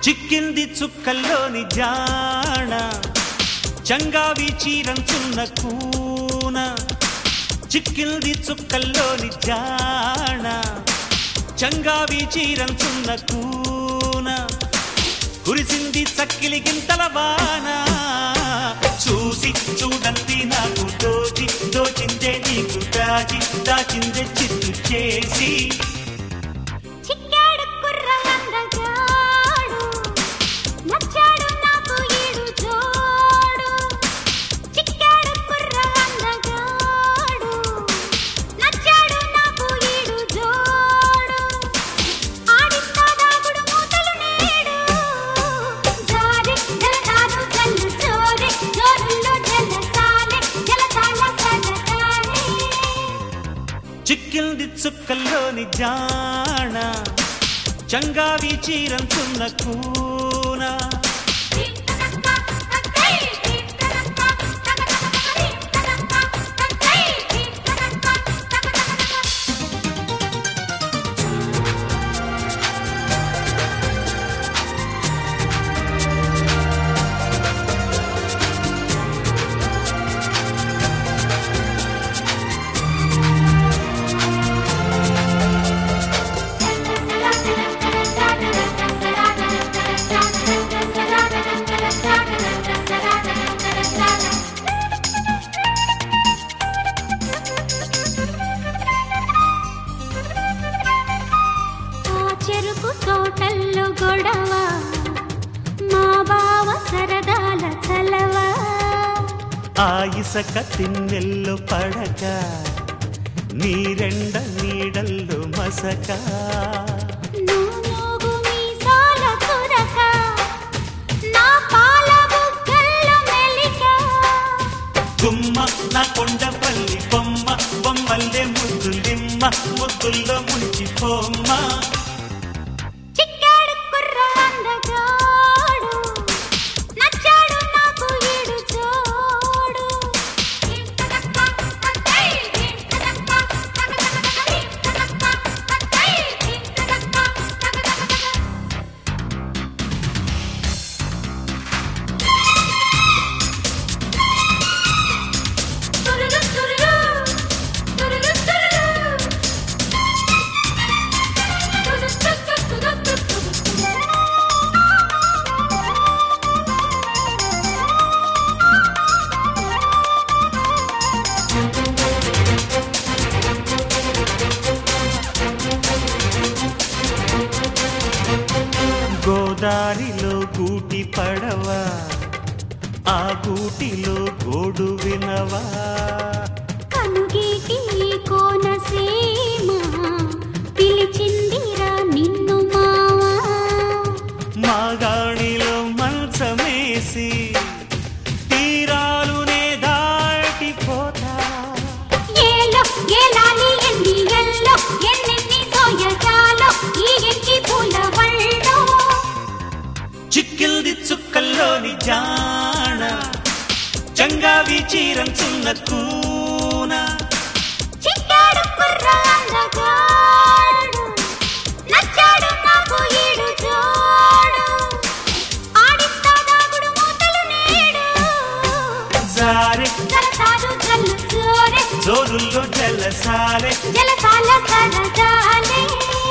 చిక్కింది చుక్కల్లోని జాణ చంగావి చీరంచున్న కూన చిక్కింది చుక్కల్లోని జాణ చంగావి చీరంచున్న కూన కురిసింది చక్కిలి గింతల వాన చూసి చూడండి నాకు దోచి దోచిందే నీకు దాచి దాచిందే చిత్తు చేసి చిక్కాడు కుర్ర అందగాడు నచ్చాడు నాకు ఈడు జోడు చిక్కాడు కుర్ర అందగాడు నచ్చాడు నాకు ఈడు జోడు ఆడిస్తా దాగుడు మూతలు నేడు జారి జలతారు కళ్ళు జోరే జోరుల్లో జలసాలే జలసాల సలకాలే చిక్కింది చుక్కల్లోని జాణ చంగావి చీరంచున్న కూన ఆ చెరుకు తోటల్లో గొడవ మా బావ సరదాల చలవ ఆ ఇసక తిన్నెల్లో పడక నీరెండ నీడల్లో మసక నూనూగు మీసాల తురక నా పాల బుగ్గల్లో మెలిక గుమ్మ నా కొండపల్లి బొమ్మ బొమ్మల్లే ముద్దులిమ్మ ముద్దుల్లో ముంచిపోమ్మ చిక్కాడు కుర్ర అందగాడు నచ్చాడు నాకు ఈడు జోడు తురురు తురురు తురురు తురురు గోదారిలో గూటి పడవ ఆ గూటిలో గోడు వినవా కనుగీటి కోనసీమ పిలిచిందిరా నిన్ను మావా మాగాణిలో మంచమేసి తీరాలునే దాటిపోతా ఏలో ఏలాలి ఎన్ని ఎల్లో ఎన్నెన్ని సోయజాలో ఈ ఎంకి పూల వళ్ళో చిక్కిల్ది చుక్కల్లోని జాణ చంగావి చీరంచున్న కూన చిక్కాడు కుర్ర అందగాడు నచ్చాడు నాకు ఈడు జోడు ఆడిస్తా దాగుడు మూతలు నేడు జారె జలతారు జల్లు జోరే జోరుల్లో జలసాలే జలసాల సరదాలే